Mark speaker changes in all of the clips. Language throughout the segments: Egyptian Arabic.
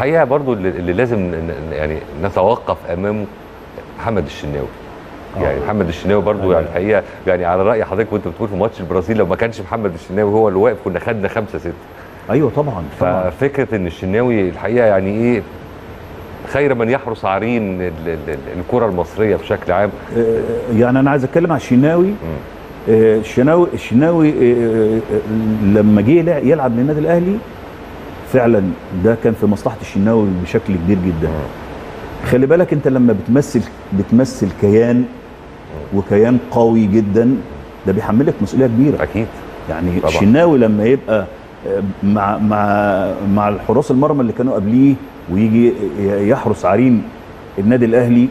Speaker 1: الحقيقه برضو اللي اللي لازم ن- ن- يعني نتوقف امامه محمد الشناوي يعني
Speaker 2: آه.
Speaker 1: محمد الشناوي برضو
Speaker 2: أيوة.
Speaker 1: يعني الحقيقه يعني على راي حضرتك وانت بتقول في ماتش البرازيل لو ما كانش محمد الشناوي هو اللي واقف كنا خدنا خمسة ستة
Speaker 2: ايوه طبعا طبعا
Speaker 1: ففكره ان الشناوي الحقيقه يعني ايه خير من يحرس عرين ال- ال- ال- الكره المصريه بشكل عام
Speaker 2: آه، يعني انا عايز اتكلم على الشناوي آه، الشناوي الشناوي آه، آه، لما جه يلع- يلعب للنادي الاهلي فعلا ده كان في مصلحه الشناوي بشكل كبير جدا خلي بالك انت لما بتمثل بتمثل كيان وكيان قوي جدا ده بيحملك مسؤوليه كبيره
Speaker 1: اكيد
Speaker 2: يعني
Speaker 1: طبعا.
Speaker 2: الشناوي لما يبقى آه، مع مع مع الحراس المرمى اللي كانوا قبليه ويجي يحرس عرين النادي الاهلي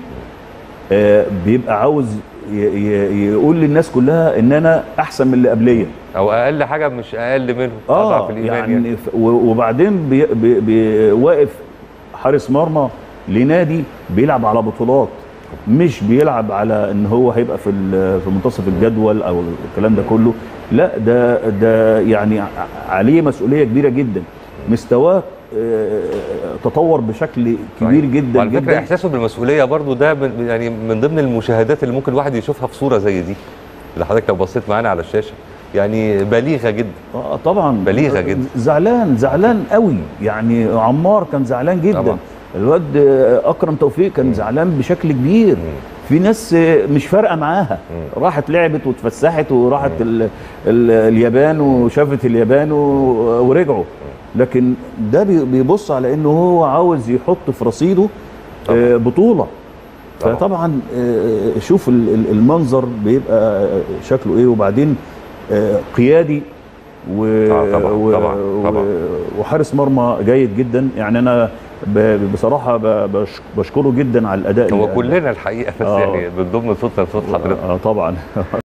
Speaker 2: آه، بيبقى عاوز ي- ي- يقول للناس كلها ان انا احسن من اللي قبليه
Speaker 1: او اقل حاجه مش اقل منه
Speaker 2: اه
Speaker 1: اضعف الايمان يعني,
Speaker 2: يعني ف- و- وبعدين بي بي بي واقف حارس مرمى لنادي بيلعب على بطولات مش بيلعب على ان هو هيبقى في ال- في منتصف الجدول او الكلام ده كله لا ده ده يعني ع- عليه مسؤوليه كبيره جدا مستواه آه، تطور بشكل كبير جدا
Speaker 1: وعلى فكره
Speaker 2: جدا
Speaker 1: احساسه بالمسؤوليه برضو ده من يعني من ضمن المشاهدات اللي ممكن الواحد يشوفها في صوره زي دي اللي حضرتك لو بصيت معانا على الشاشه يعني بليغه جدا
Speaker 2: آه طبعا
Speaker 1: بليغة جدا.
Speaker 2: زعلان زعلان قوي يعني عمار كان زعلان جدا
Speaker 1: طبعا.
Speaker 2: الواد آه، اكرم توفيق كان زعلان بشكل كبير في ناس آه، مش فارقه معاها راحت لعبت واتفسحت وراحت ال ال اليابان وشافت اليابان و- ورجعوا لكن ده بي- بيبص على انه هو عاوز يحط في رصيده آه، بطوله
Speaker 1: طبعا.
Speaker 2: فطبعا آه، شوف ال- ال- المنظر بيبقى آه، شكله ايه وبعدين آه، قيادي و...
Speaker 1: آه، طبعا،
Speaker 2: و...
Speaker 1: طبعا، طبعا.
Speaker 2: و... وحارس مرمى جيد جدا يعني انا ب... بصراحه ب... بش... بشكره جدا على الاداء
Speaker 1: هو
Speaker 2: اللي-
Speaker 1: كلنا الحقيقه بس
Speaker 2: آه.
Speaker 1: يعني بنضم صوتنا لصوت حضرتك
Speaker 2: اه طبعا